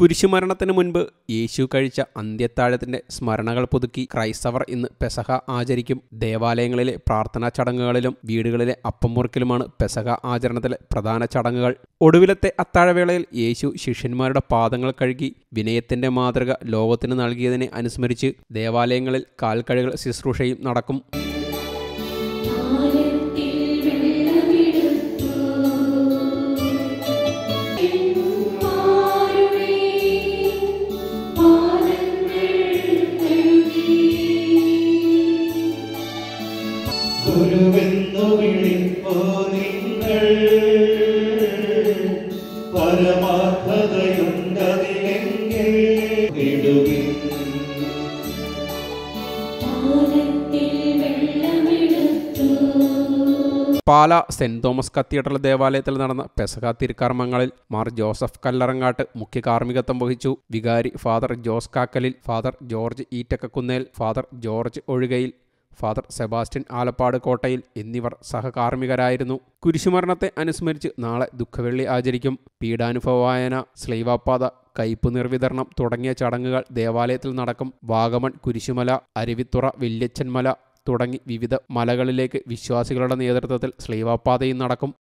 കുരിശുമരണത്തിന് മുൻപ് യേശു കഴിച്ച അന്ത്യത്താഴത്തിന്റെ സ്മരണകൾ പുതുക്കി ക്രൈസ്തവർ ഇന്ന് പെസഹ ആചരിക്കും ദേവാലയങ്ങളിലെ പ്രാർത്ഥനാ ചടങ്ങുകളിലും വീടുകളിലെ അപ്പം മുറിക്കലുമാണ് പെസഹ ആചരണത്തിലെ പ്രധാന ചടങ്ങുകൾ ഒടുവിലത്തെ അത്താഴവേളയിൽ യേശു ശിഷ്യന്മാരുടെ പാദങ്ങൾ കഴുകി വിനയത്തിന്റെ മാതൃക ലോകത്തിന് നൽകിയതിനെ അനുസ്മരിച്ച് ദേവാലയങ്ങളിൽ കാൽക്കഴുകൾ ശുശ്രൂഷയും നടക്കും ആഴത്തിൽ വെള്ളമെടുത്തു മാരുടെ പാദങ്ങൾ കഴുകി ഗുരുവെന്നു വിളിപ്പോ നിങ്ങൾ പരമാർത്ഥതയുണ്ടതിലെങ്കിൽ വിടുവിൻ പാദത്തിൽ വെള്ളമെടുത്തു പാല സെന്റ് തോമസ് കത്തീഡ്രൽ ദേവാലയത്തിൽ നടന്ന പെസഹ തിരുക്കർമ്മങ്ങളിൽ മാർ ജോസഫ് കല്ലറങ്ങാട്ട് മുഖ്യ കാർമ്മികത്വം വഹിച്ചു വികാരി father Jose Kakkalil father George Eettakkakkunnel father George Ozhukayil father Sebastian Alappattukottayil എന്നിവർ സഹകാർമ്മികരായിരുന്നു കുരിശുമരണത്തെ അനുസ്മരിച്ച് നാളെ ദുഃഖവെള്ളി ആചരിക്കും പീഡാനുഭവ വായന സ്ലൈവാപ്പാത കയ്പ് നിർവിതരണം തുടങ്ങിയ ചടങ്ങുകൾ ദേവാലയത്തിൽ നടക്കും വാഗമൺ കുരിശുമല അരുവിത്തുറ വല്യച്ചൻമല തുടങ്ങി വിവിധ മലകളിലേക്ക് വിശ്വാസികളുടെ നേതൃത്വത്തിൽ സ്ലീവാപ്പാതയും നടക്കും